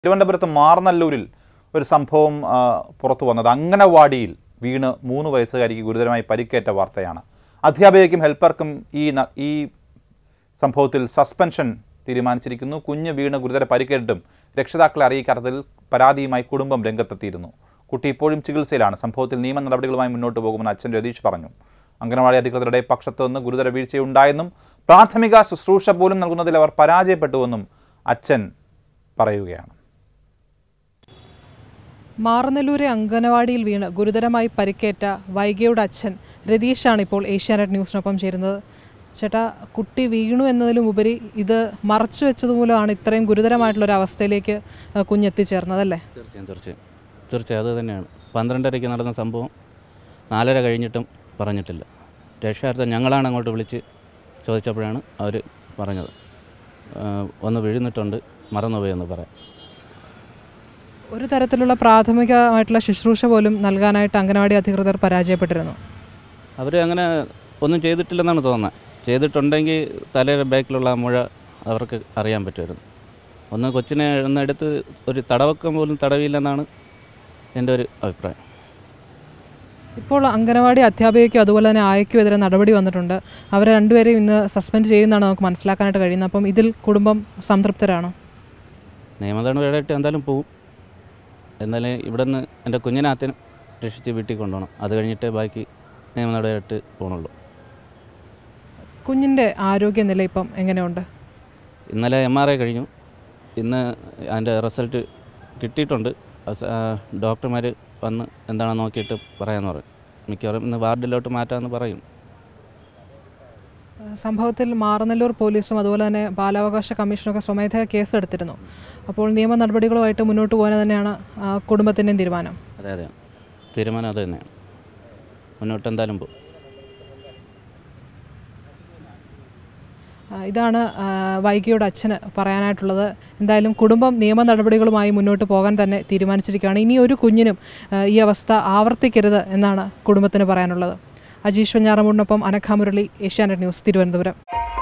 തിരുവനന്തപുരത്ത് മാർനല്ലൂരിൽ ഒരു സംഭവം ആ, പുറത്തു വന്നത് അങ്കണവാടിയിൽ വീണ് മൂന്ന് വയസ്സുകാരിക്ക് ഗുരുതരമായി പരിക്കേറ്റ വാർത്തയാണ് അധ്യാപികയ്ക്കും ഹെൽപ്പർക്കും ഈ ന- ഈ സംഭവത്തിൽ സസ്പെൻഷൻ തീരുമാനിച്ചിരിക്കുന്നു കുഞ്ഞ് വീണ് ഗുരുതര പരിക്കേറ്റിട്ടും രക്ഷിതാക്കളെ അറിയിക്കാത്തതിൽ പരാതിയുമായി കുടുംബം രംഗത്തെത്തിയിരുന്നു കുട്ടി ഇപ്പോഴും ചികിത്സയിലാണ് സംഭവത്തിൽ നിയമ നടപടികളുമായി മുന്നോട്ട് പോകുമെന്ന് അച്ഛൻ രതീഷ് പറഞ്ഞു അംഗനവാടി അധികൃതരുടെ പക്ഷത്തു നിന്ന് ഗുരുതര വീഴ്ചയുണ്ടായെന്നും പ്രാഥമിക ശുശ്രൂഷ പോലും നൽകുന്നതിൽ അവർ പരാജയപ്പെട്ടുവെന്നും അച്ഛൻ പറയുകയാണ് മാറനല്ലൂരെ അങ്കനവാടിയിൽ വീണ് ഗുരുതരമായി പരിക്കേറ്റ വൈഗയുടെ അച്ഛൻ രതീഷാണ് ഇപ്പോൾ ഏഷ്യാനെറ്റ് ന്യൂസിനൊപ്പം ചേരുന്നത് ചേട്ടാ കുട്ടി വീണു എന്നതിലും ഉപരി ഇത് മറച്ചു വെച്ചത് മൂലമാണ് ഇത്രയും ഗുരുതരമായിട്ടുള്ള ഒരു അവസ്ഥയിലേക്ക് ആ, കുഞ്ഞെത്തിച്ചേർന്നത് അല്ലേ തീർച്ചയായും തീർച്ചയായും തീർച്ചയായും അത് തന്നെയാണ് പന്ത്രണ്ടരയ്ക്ക് നടന്ന സംഭവം നാലര കഴിഞ്ഞിട്ടും പറഞ്ഞിട്ടില്ല രക്ഷാർത്ഥം ഞങ്ങളാണ് അങ്ങോട്ട് വിളിച്ച് ചോദിച്ചപ്പോഴാണ് അവർ പറഞ്ഞത് ആ, ഒന്ന് വീഴുന്നിട്ടുണ്ട് മറന്നുപോയെന്ന് പറയാം ഒരു തരത്തിലുള്ള പ്രാഥമികമായിട്ടുള്ള ശുശ്രൂഷ പോലും നൽകാനായിട്ട് അങ്കനവാടി അധികൃതർ പരാജയപ്പെട്ടിരുന്നു അവർ അങ്ങനെ ഒന്നും ചെയ്തിട്ടില്ലെന്നാണ് തോന്നുന്നത് ചെയ്തിട്ടുണ്ടെങ്കിൽ തലയുടെ ബാക്കിലുള്ള ആ മുഴ അവർക്ക് അറിയാൻ പറ്റുമായിരുന്നു ഒന്ന് കൊച്ചിനെ ഒന്ന് എടുത്ത് ഒരു തടവക്കം പോലും തടവില്ലെന്നാണ് എൻ്റെ ഒരു അഭിപ്രായം ഇപ്പോൾ അങ്കനവാടി അധ്യാപികയ്ക്കും അതുപോലെ തന്നെ ആയയ്ക്കും എതിരെ നടപടി വന്നിട്ടുണ്ട് അവരെ രണ്ടുപേരെയും ഇന്ന് സസ്പെൻഡ് ചെയ്യുമെന്നാണ് നമുക്ക് മനസ്സിലാക്കാനായിട്ട് കഴിയുന്നത് അപ്പം ഇതിൽ കുടുംബം സംതൃപ്തരാണോ നിയമനടപടിയായിട്ട് എന്തായാലും പോവും എന്നാലും ഇവിടെ നിന്ന് എൻ്റെ കുഞ്ഞിനെ ആദ്യം രക്ഷിച്ച് വീട്ടിൽ കൊണ്ടുപോകണം അത് കഴിഞ്ഞിട്ടേ ബാക്കി നിയമനടപടിയായിട്ട് പോകണുള്ളൂ കുഞ്ഞിൻ്റെ ആരോഗ്യനില ഇപ്പം എങ്ങനെയുണ്ട് ഇന്നലെ എം ആർ ഐ കഴിഞ്ഞു ഇന്ന് അതിൻ്റെ റിസൾട്ട് കിട്ടിയിട്ടുണ്ട് ഡോക്ടർമാർ വന്ന് എന്താണെന്ന് നോക്കിയിട്ട് പറയാമെന്ന് പറയും മിക്കവാറും ഇന്ന് വാർഡിലോട്ട് മാറ്റാമെന്ന് പറയും സംഭവത്തിൽ മാറനല്ലൂർ പോലീസും അതുപോലെ തന്നെ ബാലാവകാശ കമ്മീഷനൊക്കെ സ്വമേധയാ കേസെടുത്തിരുന്നു അപ്പോൾ നിയമ നടപടികളുമായിട്ട് മുന്നോട്ട് പോകാൻ തന്നെയാണ് ആ, കുടുംബത്തിൻ്റെയും തീരുമാനം അതെ അതെ തീരുമാനം അത് തന്നെയാണ് മുന്നോട്ട് എന്തായാലും പോകും ആ, ഇതാണ് ആ, വൈകിയുടെ അച്ഛന് പറയാനായിട്ടുള്ളത് എന്തായാലും കുടുംബം നിയമ നടപടികളുമായി മുന്നോട്ട് പോകാൻ തന്നെ തീരുമാനിച്ചിരിക്കുകയാണ് ഇനി ഒരു കുഞ്ഞിനും ആ, ഈ അവസ്ഥ ആവർത്തിക്കരുത് എന്നാണ് കുടുംബത്തിന് പറയാനുള്ളത് അജീഷ് വെഞ്ഞാറമൂടിനൊപ്പം അനഖ മുരളി ഏഷ്യാനെറ്റ് ന്യൂസ് തിരുവനന്തപുരം